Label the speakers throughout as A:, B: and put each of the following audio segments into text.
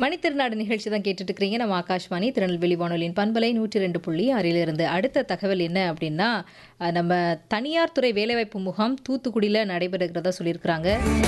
A: மணித்திருநாடு நிகழ்ச்சி தான் கேட்டுட்டு இருக்கிறீங்க நம்ம ஆகாஷ்வாணி திருநெல்வேலி வானொலியின் பண்பலை நூற்றி ரெண்டு புள்ளி ஆறிலிருந்து அடுத்த தகவல் என்ன அப்படின்னா அஹ், நம்ம தனியார் துறை வேலைவாய்ப்பு முகாம் தூத்துக்குடியில் நடைபெறுகிறதா சொல்லியிருக்கிறாங்க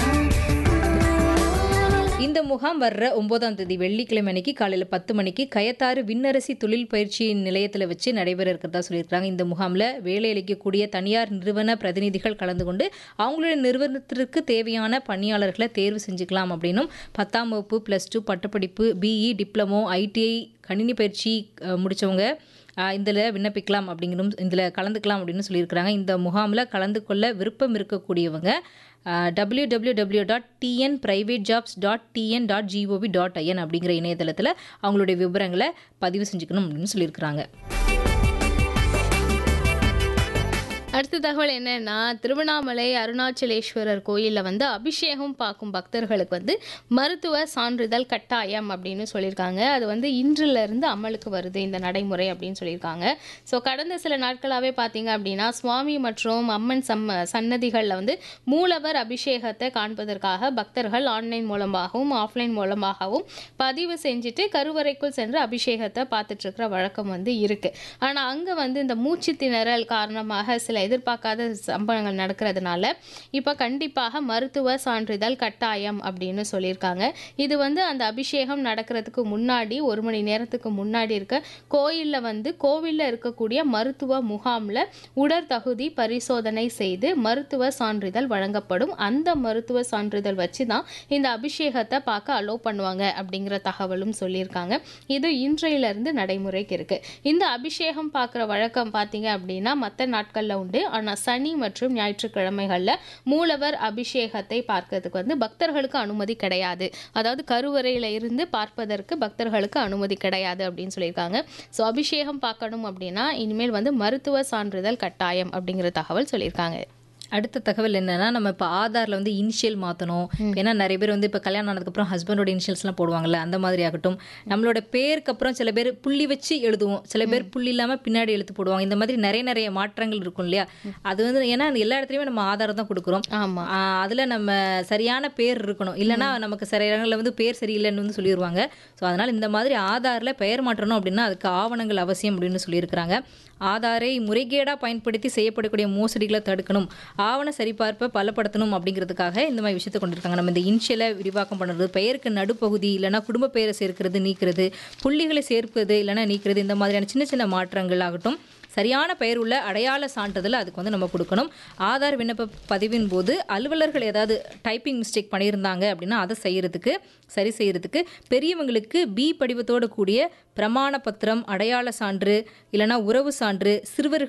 A: இந்த முகாம் வர்ற ஒன்பதாம் தேதி வெள்ளிக்கிழமை அன்னைக்கு காலையில் பத்து மணிக்கு கயத்தாறு விண்ணரசி தொழில் பயிற்சி நிலையத்தில் வச்சு நடைபெற இருக்கிறதா சொல்லியிருக்காங்க இந்த முகாமில் வேலை அளிக்கக்கூடிய தனியார் நிறுவன பிரதிநிதிகள் கலந்து கொண்டு அவங்களுடைய நிறுவனத்திற்கு தேவையான பணியாளர்களை தேர்வு செஞ்சுக்கலாம் அப்படின்னும் பத்தாம் வகுப்பு ப்ளஸ் டூ பட்டப்படிப்பு பிஇ டிப்ளமோ ஐடிஐ கணினி பயிற்சி அஹ், முடிச்சவங்க இதில் விண்ணப்பிக்கலாம் அப்படிங்கிறதும் இதில் கலந்துக்கலாம் அப்படின்னு சொல்லியிருக்கிறாங்க இந்த முகாமில் கலந்து கொள்ள விருப்பம் இருக்கக்கூடியவங்க W W W dot T N private jobs dot T N dot G O V dot I N அப்படிங்கிற இணையதளத்தில் அவங்களுடைய விவரங்களை பதிவு செஞ்சுக்கணும் அப்படின்னு சொல்லியிருக்கிறாங்க
B: அடுத்த தகவல் என்னன்னா திருவண்ணாமலை அருணாச்சலேஸ்வரர் கோயிலில் வந்து அபிஷேகம் பார்க்கும் பக்தர்களுக்கு வந்து மருத்துவ சான்றிதழ் கட்டாயம் அப்படின்னு சொல்லியிருக்காங்க அது வந்து இன்றிலிருந்து அமலுக்கு வருது இந்த நடைமுறை அப்படின்னு சொல்லியிருக்காங்க ஸோ கடந்த சில நாட்களாகவே பார்த்தீங்க அப்படின்னா சுவாமி மற்றும் அம்மன் சம்ம சன்னதிகளில் வந்து மூலவர் அபிஷேகத்தை காண்பதற்காக பக்தர்கள் ஆன்லைன் மூலமாகவும் ஆஃப்லைன் மூலமாகவும் பதிவு செஞ்சுட்டு கருவறைக்குள் சென்று அபிஷேகத்தை பார்த்துட்டு இருக்கிற வழக்கம் வந்து இருக்கு ஆனால் அங்கே வந்து இந்த மூச்சு திணறல் காரணமாக சில எதிர்பார்க்காத சம்பவங்கள் நடக்கிறதுனால இப்போ கண்டிப்பாக மருத்துவ சான்றிதழ் கட்டாயம் அப்படின்னு சொல்லியிருக்காங்க இது வந்து அந்த அபிஷேகம் நடக்கிறதுக்கு முன்னாடி ஒரு மணி நேரத்துக்கு முன்னாடி இருக்க கோயிலில் வந்து கோவிலில் இருக்கக்கூடிய மருத்துவ முகாமில் உடற்தகுதி பரிசோதனை செய்து மருத்துவ சான்றிதழ் வழங்கப்படும் அந்த மருத்துவ சான்றிதழ் வச்சு தான் இந்த அபிஷேகத்தை பார்க்க அலோவ் பண்ணுவாங்க அப்படிங்கிற தகவலும் சொல்லியிருக்காங்க இது இன்றையிலிருந்து நடைமுறைக்கு இருக்கு இந்த அபிஷேகம் பார்க்குற வழக்கம் பார்த்தீங்க அப்படின்னா மற்ற நாட்களில் உண்டு ஆனால் சனி மற்றும் ஞாயிற்றுக்கிழமைகளில் மூலவர் அபிஷேகத்தை பார்க்கறதுக்கு வந்து பக்தர்களுக்கு அனுமதி கிடையாது அதாவது கருவறையில் இருந்து பார்ப்பதற்கு பக்தர்களுக்கு அனுமதி கிடையாது அப்படின்னு சொல்லியிருக்காங்க ஸோ அபிஷேகம் பார்க்கணும் அப்படின்னா இனிமேல் வந்து மருத்துவ சான்றிதழ் கட்டாயம் அப்படிங்கிற தகவல் சொல்லியிருக்காங்க
A: அடுத்த தகவல் என்னன்னா நம்ம இப்போ ஆதாரில் வந்து இனிஷியல் மாற்றணும் ஏன்னா நிறைய பேர் வந்து இப்போ கல்யாணம் ஆனதுக்கப்புறம் ஹஸ்பண்டோட இனிஷியல்ஸ்லாம் போடுவாங்கல்ல அந்த மாதிரி ஆகட்டும் நம்மளோட பேருக்கு அப்புறம் சில பேர் புள்ளி வச்சு எழுதுவோம் சில பேர் புள்ளி இல்லாமல் பின்னாடி எழுத்து போடுவாங்க இந்த மாதிரி நிறைய நிறைய மாற்றங்கள் இருக்கும் இல்லையா அது வந்து ஏன்னா எல்லா இடத்துலையுமே நம்ம ஆதாரம் தான் கொடுக்குறோம்
B: ஆமாம்
A: ஆஹ் அதுல நம்ம சரியான பேர் இருக்கணும் இல்லைன்னா நமக்கு சில இடங்களில் வந்து பேர் சரியில்லைன்னு வந்து சொல்லிடுவாங்க ஸோ அதனால் இந்த மாதிரி ஆதாரில் பெயர் மாற்றணும் அப்படின்னா அதுக்கு ஆவணங்கள் அவசியம் அப்படின்னு சொல்லியிருக்கிறாங்க ஆதாரை முறைகேடாக பயன்படுத்தி செய்யப்படக்கூடிய மோசடிகளை தடுக்கணும் ஆவண சரிபார்ப்பை பலப்படுத்தணும் அப்படிங்கிறதுக்காக இந்த மாதிரி விஷயத்தை கொண்டிருக்காங்க நம்ம இந்த இன்ஷியலை விரிவாக்கம் பண்ணுறது பெயருக்கு நடுப்பகுதி இல்லைன்னா குடும்ப பெயரை சேர்க்கிறது நீக்கிறது புள்ளிகளை சேர்ப்பது இல்லைன்னா நீக்கிறது இந்த மாதிரியான சின்ன சின்ன மாற்றங்கள் ஆகட்டும் சரியான பெயர் உள்ள அடையாள சான்றிதழ் அதுக்கு வந்து நம்ம கொடுக்கணும் ஆதார் விண்ணப்ப பதிவின் போது அலுவலர்கள் ஏதாவது டைப்பிங் மிஸ்டேக் பண்ணியிருந்தாங்க அப்படின்னா அதை செய்யறதுக்கு சரி செய்யறதுக்கு பெரியவங்களுக்கு பி படிவத்தோடு கூடிய பிரமாண பத்திரம் அடையாள சான்று இல்லைன்னா உறவு சான்று சிறுவர்கள்